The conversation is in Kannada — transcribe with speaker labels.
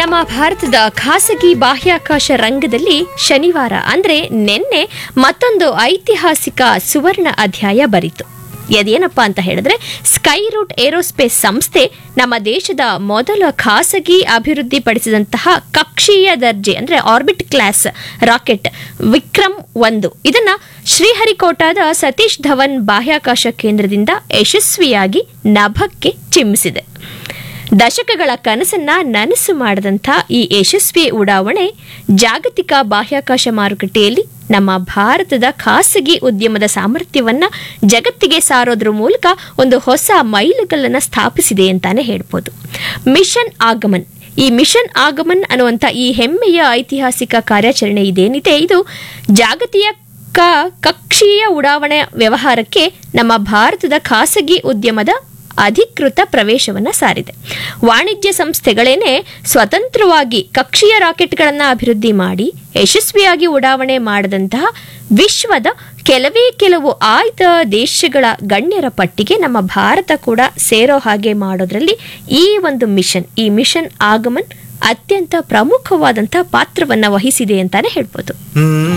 Speaker 1: ನಮ್ಮ ಭಾರತದ ಖಾಸಗಿ ಬಾಹ್ಯಾಕಾಶ ರಂಗದಲ್ಲಿ ಶನಿವಾರ ಅಂದ್ರೆ ನಿನ್ನೆ ಮತ್ತೊಂದು ಐತಿಹಾಸಿಕ ಸುವರ್ಣ ಅಧ್ಯಾಯ ಬರಿತು ಅದೇನಪ್ಪ ಅಂತ ಹೇಳಿದ್ರೆ ಸ್ಕೈ ರೂಟ್ ಏರೋಸ್ಪೇಸ್ ಸಂಸ್ಥೆ ನಮ್ಮ ದೇಶದ ಮೊದಲ ಖಾಸಗಿ ಅಭಿವೃದ್ಧಿಪಡಿಸಿದಂತಹ ಕಕ್ಷೀಯ ದರ್ಜೆ ಅಂದ್ರೆ ಆರ್ಬಿಟ್ ಕ್ಲಾಸ್ ರಾಕೆಟ್ ವಿಕ್ರಮ್ ಒಂದು ಇದನ್ನ ಶ್ರೀಹರಿಕೋಟಾದ ಸತೀಶ್ ಧವನ್ ಬಾಹ್ಯಾಕಾಶ ಕೇಂದ್ರದಿಂದ ಯಶಸ್ವಿಯಾಗಿ ನಭಕ್ಕೆ ಚಿಮ್ಮಿಸಿದೆ ದಶಕಗಳ ಕನಸನ್ನ ನನಸು ಮಾಡಿದಂಥ ಈ ಯಶಸ್ವಿ ಉಡಾವಣೆ ಜಾಗತಿಕ ಬಾಹ್ಯಾಕಾಶ ಮಾರುಕಟ್ಟೆಯಲ್ಲಿ ನಮ್ಮ ಭಾರತದ ಖಾಸಗಿ ಉದ್ಯಮದ ಸಾಮರ್ಥ್ಯವನ್ನ ಜಗತ್ತಿಗೆ ಸಾರೋದ್ರ ಮೂಲಕ ಒಂದು ಹೊಸ ಮೈಲುಗಲ್ಲನ್ನ ಸ್ಥಾಪಿಸಿದೆ ಅಂತಾನೆ ಹೇಳ್ಬೋದು ಮಿಷನ್ ಆಗಮನ್ ಈ ಮಿಷನ್ ಆಗಮನ್ ಅನ್ನುವಂಥ ಈ ಹೆಮ್ಮೆಯ ಐತಿಹಾಸಿಕ ಕಾರ್ಯಾಚರಣೆ ಇದೇನಿದೆ ಇದು ಜಾಗತಿಕ ಕಕ್ಷೀಯ ಉಡಾವಣೆ ವ್ಯವಹಾರಕ್ಕೆ ನಮ್ಮ ಭಾರತದ ಖಾಸಗಿ ಉದ್ಯಮದ ಅಧಿಕೃತ ಪ್ರವೇಶವನ್ನ ಸಾರಿದೆ ವಾಣಿಜ್ಯ ಸಂಸ್ಥೆಗಳೇನೆ ಸ್ವತಂತ್ರವಾಗಿ ಕಕ್ಷೀಯ ರಾಕೆಟ್ಗಳನ್ನು ಅಭಿವೃದ್ಧಿ ಮಾಡಿ ಯಶಸ್ವಿಯಾಗಿ ಉಡಾವಣೆ ಮಾಡದಂತಹ ವಿಶ್ವದ ಕೆಲವೇ ಕೆಲವು ಆಯ್ದ ದೇಶಗಳ ಗಣ್ಯರ ಪಟ್ಟಿಗೆ ನಮ್ಮ ಭಾರತ ಕೂಡ ಸೇರೋ ಹಾಗೆ ಮಾಡೋದ್ರಲ್ಲಿ ಈ ಒಂದು ಮಿಷನ್ ಈ ಮಿಷನ್ ಆಗಮನ್ ಅತ್ಯಂತ ಪ್ರಮುಖವಾದಂತಹ ಪಾತ್ರವನ್ನ ವಹಿಸಿದೆ ಅಂತಾನೆ ಹೇಳ್ಬೋದು
Speaker 2: ಹ್ಮ್